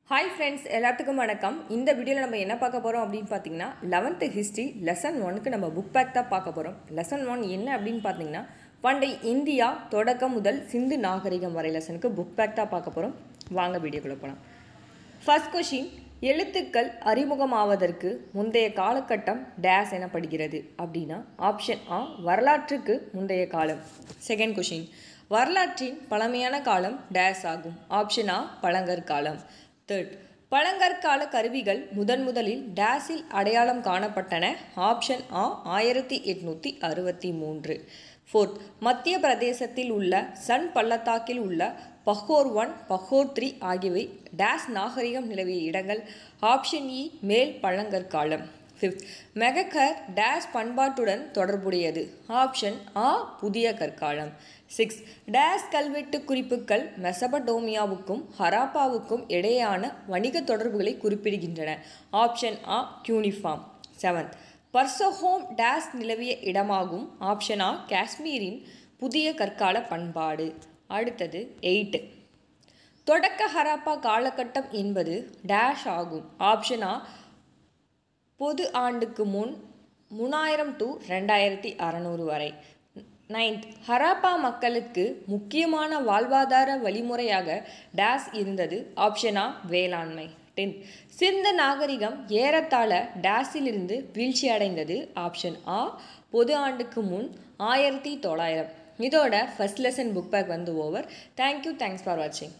hi friends எல்லாத்துக்கும் வணக்கம் இந்த வீடியோவில் நம்ம என்ன பார்க்க போகிறோம் அப்படின்னு பார்த்தீங்கன்னா லெவன்த்து ஹிஸ்ட்ரி லெசன் ஒனுக்கு நம்ம புக் பேக் தான் பார்க்க போகிறோம் லெசன் ஒன் என்ன அப்படின்னு பார்த்தீங்கன்னா பண்டை இந்தியா தொடக்கம் முதல் சிந்து நாகரிகம் வரை லெசனுக்கு புக் பேக் தான் பார்க்க போகிறோம் வாங்க வீடியோக்குள்ளே போகலாம் ஃபர்ஸ்ட் கொஷின் எழுத்துக்கள் அறிமுகமாவதற்கு முந்தைய காலகட்டம் டேஸ் எனப்படுகிறது அப்படின்னா ஆப்ஷன் ஆ வரலாற்றுக்கு முந்தைய காலம் செகண்ட் கொஷின் வரலாற்றின் பழமையான காலம் டேஸ் ஆகும் ஆப்ஷன் ஆ பழங்கற்காலம் தேர்ட் பழங்கற்கால கருவிகள் முதன் முதலில் டேஸில் அடையாளம் காணப்பட்டன ஆப்ஷன் ஆ ஆயிரத்தி எட்நூற்றி அறுபத்தி மூன்று ஃபோர்த் மத்திய பிரதேசத்தில் உள்ள சன் பள்ளத்தாக்கில் உள்ள பஹோர் ஒன் பஹோர் த்ரீ ஆகியவை டேஸ் நாகரிகம் நிலவிய இடங்கள் ஆப்ஷன் இ மேல் பழங்கற்காலம் ஃபிஃப்த் மெகக்கர் டேஸ் பண்பாட்டுடன் தொடர்புடையது ஆப்ஷன் ஆ புதிய கற்காலம் சிக்ஸ் டேஸ் கல்வெட்டு குறிப்புகள் மெசபடோமியாவுக்கும் ஹராப்பாவுக்கும் இடையேயான வணிக தொடர்புகளை குறிப்பிடுகின்றன ஆப்ஷன் ஆ கியூனிஃபார்ம் செவன்த் பர்சஹோம் டேஸ் நிலவிய இடமாகும் ஆப்ஷன் ஆ காஷ்மீரின் புதிய கற்கால பண்பாடு அடுத்தது எயிட் தொடக்க ஹராப்பா காலகட்டம் என்பது டேஷ் ஆகும் ஆப்ஷன் ஆ பொது ஆண்டுக்கு முன் மூணாயிரம் டு ரெண்டாயிரத்தி அறநூறு வரை நைன்த் ஹராப்பா மக்களுக்கு முக்கியமான வாழ்வாதார வழிமுறையாக டேஸ் இருந்தது ஆப்ஷனா வேளாண்மை டென்த் சிந்த நாகரிகம் ஏறத்தாழ டேஸிலிருந்து வீழ்ச்சி அடைந்தது ஆப்ஷன் ஆ பொது ஆண்டுக்கு முன் ஆயிரத்தி தொள்ளாயிரம் இதோட ஃபஸ்ட் லெசன் புக் பேக் வந்து ஓவர் தேங்க்யூ தேங்க்ஸ் ஃபார் வாட்சிங்